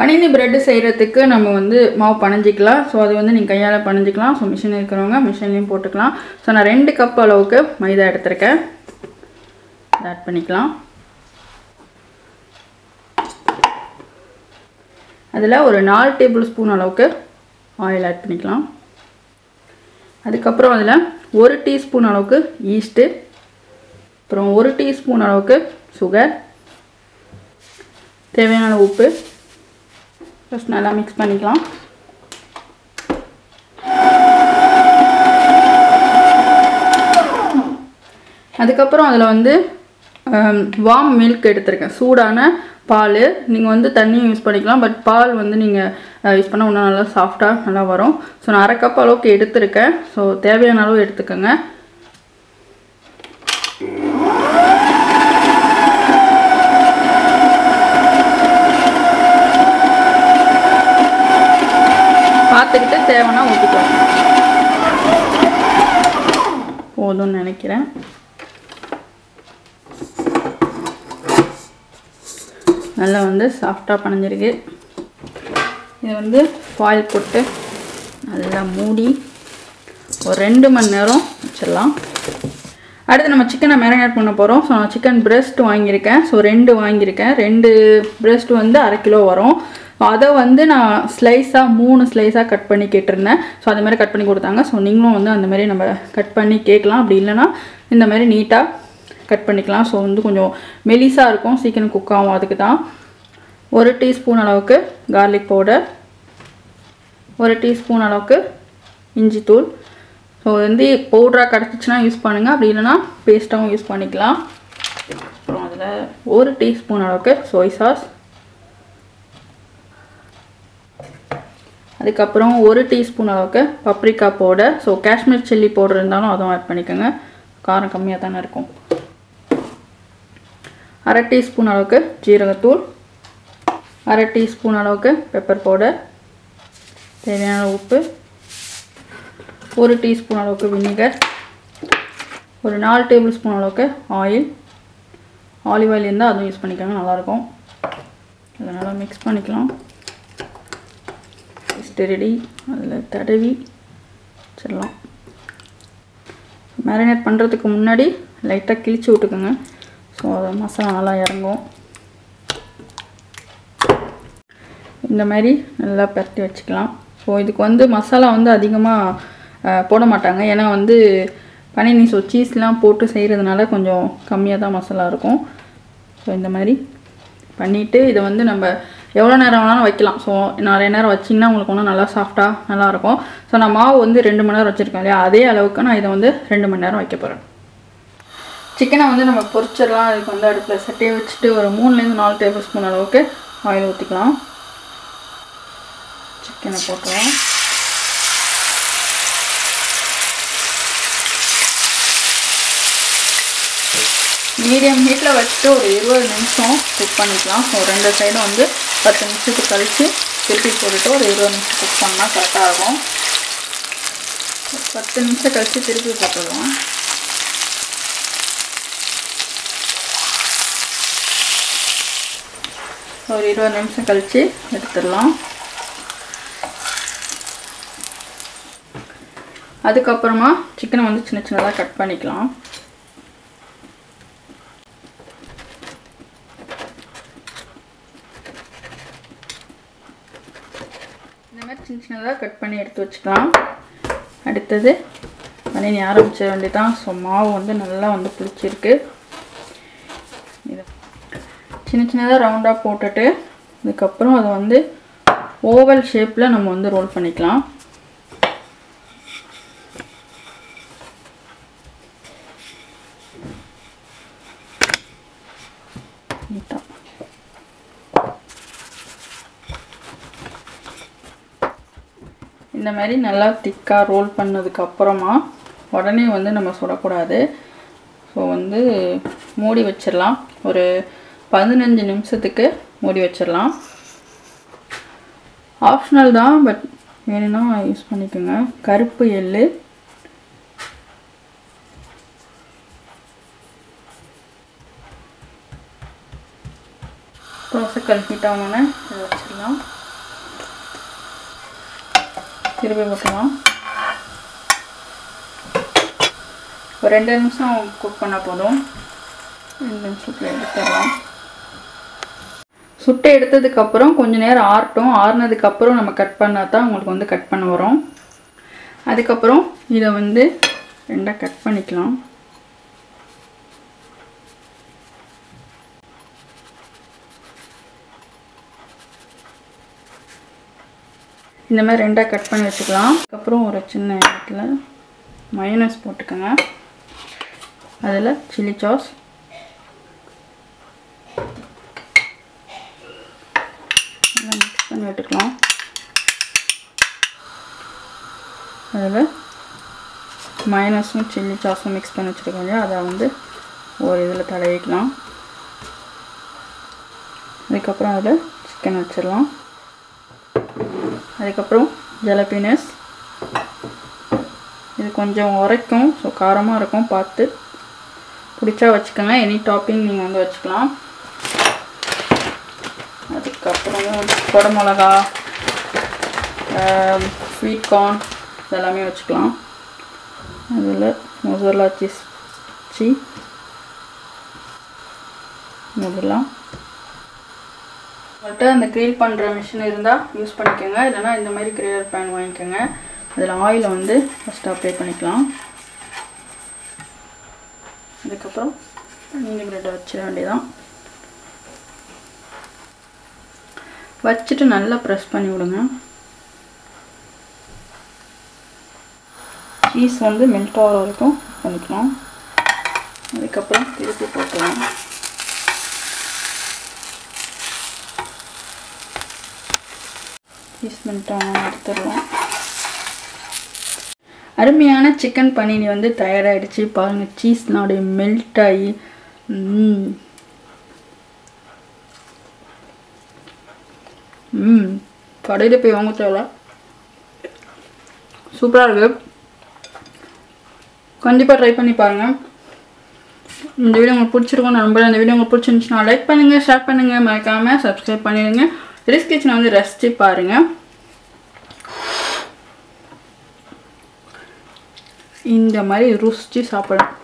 பனினி bread செய்கிறதுக்கு நம்ம வந்து மாவு பனைஞ்சிக்கலாம் ஸோ அது வந்து நீங்கள் கையால் பனைஞ்சிக்கலாம் ஸோ மிஷின் இருக்கிறவங்க மிஷின்லேயும் போட்டுக்கலாம் ஸோ நான் ரெண்டு கப் அளவுக்கு மைதா எடுத்திருக்கேன் ஆட் பண்ணிக்கலாம் அதில் ஒரு நாலு டேபிள் ஸ்பூன் அளவுக்கு ஆயில் ஆட் பண்ணிக்கலாம் அதுக்கப்புறம் அதில் ஒரு டீஸ்பூன் அளவுக்கு ஈஸ்ட்டு அப்புறம் ஒரு டீஸ்பூன் அளவுக்கு சுகர் தேவையான உப்பு ஃபஸ்ட் நல்லா மிக்ஸ் பண்ணிக்கலாம் அதுக்கப்புறம் அதில் வந்து வார்ம் மில்க் எடுத்திருக்கேன் சூடான பால் நீங்கள் வந்து தண்ணியும் யூஸ் பண்ணிக்கலாம் பட் பால் வந்து நீங்கள் யூஸ் பண்ணால் இன்னும் நல்லா சாஃப்டாக நல்லா வரும் ஸோ நான் அரை கப் அளவுக்கு எடுத்திருக்கேன் ஸோ தேவையான அளவு எடுத்துக்கோங்க பார்த்துக்கிட்டு தேவைன்னா ஊற்றிக்கலாம் போதும்னு நினைக்கிறேன் நல்லா வந்து சாஃப்டாக பனைஞ்சிருக்கு இதை வந்து ஃபாயில் போட்டு நல்லா மூடி ஒரு ரெண்டு மணி நேரம் வச்சிடலாம் அடுத்து நம்ம சிக்கனை மேரினேட் பண்ண போகிறோம் ஸோ நான் சிக்கன் பிரெஸ்ட் வாங்கியிருக்கேன் ஸோ ரெண்டு வாங்கியிருக்கேன் ரெண்டு பிரெஸ்ட் வந்து அரை கிலோ வரும் அதை வந்து நான் ஸ்லைஸாக மூணு ஸ்லைஸாக கட் பண்ணி கேட்டிருந்தேன் ஸோ அது மாதிரி கட் பண்ணி கொடுத்தாங்க ஸோ நீங்களும் வந்து அந்த மாதிரி நம்ம கட் பண்ணி கேட்கலாம் அப்படி இல்லைன்னா இந்த மாதிரி நீட்டாக கட் பண்ணிக்கலாம் ஸோ வந்து கொஞ்சம் மெலிசாக இருக்கும் சீக்கிரம் குக் ஆகும் அதுக்கு தான் ஒரு டீஸ்பூன் அளவுக்கு கார்லிக் பவுடர் ஒரு டீஸ்பூன் அளவுக்கு இஞ்சி தூள் ஸோ வந்து பவுடராக கிடச்சிச்சின்னா யூஸ் பண்ணுங்கள் அப்படி இல்லைன்னா பேஸ்ட்டாகவும் யூஸ் பண்ணிக்கலாம் அப்புறம் அதில் ஒரு டீஸ்பூன் அளவுக்கு சோய் சாஸ் அதுக்கப்புறம் ஒரு டீஸ்பூன் அளவுக்கு paprika powder so Kashmir chilli powder இருந்தாலும் அதுவும் ஆட் பண்ணிக்கோங்க காரம் கம்மியாக தானே இருக்கும் அரை டீஸ்பூன் அளவுக்கு ஜீரகத்தூள் அரை டீஸ்பூன் அளவுக்கு பெப்பர் பவுடர் தேவையான உப்பு ஒரு டீஸ்பூன் அளவுக்கு வினிகர் ஒரு நாலு டேபிள் ஸ்பூன் அளவுக்கு ஆயில் ஆலிவ் ஆயில் இருந்தால் அதுவும் யூஸ் பண்ணிக்கோங்க நல்லாயிருக்கும் அதை நல்லா மிக்ஸ் பண்ணிக்கலாம் ஃபஸ்ட்டு ரெடி அதில் தடவி வச்சிடலாம் மேரினேட் பண்ணுறதுக்கு முன்னாடி லைட்டாக கிழிச்சு விட்டுக்கோங்க ஸோ அது மசாலா நல்லா இறங்கும் இந்த மாதிரி நல்லா பரட்டி வச்சுக்கலாம் ஸோ இதுக்கு வந்து மசாலா வந்து அதிகமாக போட மாட்டாங்க ஏன்னா வந்து பனினி ஸோ சீஸ்லாம் போட்டு செய்கிறதுனால கொஞ்சம் கம்மியாக தான் மசாலா இருக்கும் ஸோ இந்த மாதிரி பண்ணிவிட்டு இதை வந்து நம்ம எவ்வளோ நேரம் வேணாலும் வைக்கலாம் ஸோ நிறைய நேரம் வச்சிங்கன்னா உங்களுக்கு இன்னும் நல்லா சாஃப்டாக நல்லாயிருக்கும் ஸோ நான் மாவு வந்து ரெண்டு மணி நேரம் வச்சுருக்கேன் இல்லையா அதே அளவுக்கு நான் இதை வந்து ரெண்டு மணி நேரம் வைக்க போகிறேன் சிக்கனை வந்து நம்ம பொரிச்சிடலாம் அதுக்கு வந்து அடுப்பில் சட்டையை வச்சுட்டு ஒரு மூணுலேருந்து நாலு டேபிள் ஸ்பூன் அளவுக்கு ஆயில் ஊற்றிக்கலாம் சிக்கனை போட்டுருவோம் மீடியம் ஹீட்டில் வச்சுட்டு ஒரு இருபது நிமிஷம் குக் பண்ணிக்கலாம் ஸோ ரெண்டு சைடும் வந்து பத்து நிமிஷத்துக்கு கழித்து திருப்பி போட்டுட்டு ஒரு இருபது நிமிஷம் குக் பண்ணால் கரெக்டாக இருக்கும் பத்து நிமிஷம் கழித்து திருப்பி போட்டுடலாம் ஒரு இருபது நிமிஷம் கழித்து எடுத்துடலாம் அதுக்கப்புறமா சிக்கனை வந்து சின்ன சின்னதாக கட் பண்ணிக்கலாம் இந்த மாதிரி சின்ன சின்னதாக கட் பண்ணி எடுத்து வச்சுக்கலாம் அடுத்தது பண்ணி ஆரம்பிச்சிட வேண்டியதான் ஸோ மாவு வந்து நல்லா வந்து புளிச்சிருக்கு இது சின்ன சின்னதாக ரவுண்டாக போட்டுட்டு அதுக்கப்புறம் அதை வந்து ஓவல் ஷேப்பில் நம்ம வந்து ரோல் பண்ணிக்கலாம் நீட்டாக இந்த மாதிரி நல்லா திக்காக ரோல் பண்ணதுக்கு அப்புறமா உடனே வந்து நம்ம சுடக்கூடாது ஸோ வந்து மூடி வச்சிடலாம் ஒரு பதினஞ்சு நிமிஷத்துக்கு மூடி வச்சிடலாம் ஆப்ஷனல் தான் பட் வேணும்னா யூஸ் பண்ணிக்கோங்க கருப்பு எள்ளு தோசைக்கல் ஹீட் ஆகணுன்னு இதை வச்சிடலாம் திருப்பி போட்டுக்கலாம் ஒரு ரெண்டு நிமிஷம் குக் பண்ணால் போதும் ரெண்டு நிமிஷத்தில் எடுத்துடலாம் சுட்டு எடுத்ததுக்கப்புறம் கொஞ்ச நேரம் ஆறட்டும் ஆறுனதுக்கப்புறம் நம்ம கட் பண்ணால் தான் உங்களுக்கு வந்து கட் பண்ண வரும் அதுக்கப்புறம் இதை வந்து ரெண்டாக கட் பண்ணிக்கலாம் இந்த மாதிரி ரெண்டாக கட் பண்ணி வச்சுக்கலாம் அதுக்கப்புறம் ஒரு சின்ன இடத்துல மயனஸ் போட்டுக்கோங்க அதில் சில்லி சாஸ் நல்லா மிக்ஸ் பண்ணி விட்டுக்கலாம் அதில் மயனஸும் சில்லி சாஸும் மிக்ஸ் பண்ணி வச்சுருக்கோம் இல்லையா அதை வந்து ஒரு இதில் தடவிக்கலாம் அதுக்கப்புறம் அதில் சிக்கன் வச்சிடலாம் அதுக்கப்புறம் ஜலபினஸ் இது கொஞ்சம் உரைக்கும் ஸோ காரமாக இருக்கும் பார்த்து பிடிச்சா வச்சுக்கோங்க எனி டாப்பிங் நீங்கள் வந்து வச்சுக்கலாம் அதுக்கப்புறம் குடமிளகா ஸ்வீட் கார்ன் இதெல்லாமே வச்சுக்கலாம் அதில் மொசரலா சீஸ் சீ முதலாம் உங்கள்கிட்ட அந்த க்ரீல் பண்ணுற மிஷின் இருந்தால் யூஸ் பண்ணிக்கோங்க இல்லைனா இந்த மாதிரி கிரேடர் பேன் வாங்கிக்கோங்க அதில் ஆயிலை வந்து ஃபஸ்ட்டு அப்ளை பண்ணிக்கலாம் அதுக்கப்புறம் மீன் பிரெட்டை வச்சிட வேண்டியதான் வச்சுட்டு நல்லா ப்ரெஸ் பண்ணி விடுங்க சீஸ் வந்து மெல்ட் ஆகிற வரைக்கும் பண்ணிக்கலாம் அதுக்கப்புறம் திருப்பி போட்டுக்கலாம் சீஸ் மெல்ட் ஆனால் எடுத்துடலாம் அருமையான சிக்கன் பன்னீர் வந்து தயாராகிடுச்சு பாருங்கள் சீஸ்லாம் அப்படியே மெல்ட் ஆகி ம் ம் கடையில் போய் வாங்க தேவை சூப்பராக இருக்குது கண்டிப்பாக ட்ரை பண்ணி பாருங்கள் இந்த வீடியோ உங்களுக்கு பிடிச்சிருக்கும் நான் நம்புறேன் இந்த வீடியோ உங்களுக்கு பிடிச்சிருந்துச்சுன்னா லைக் பண்ணுங்கள் ஷேர் பண்ணுங்கள் மறக்காமல் சப்ஸ்கிரைப் பண்ணிடுங்க ரிஸ் கிச்சனை வந்து ரசித்து பாருங்கள் இந்த மாதிரி ருசிச்சு சாப்பிடலாம்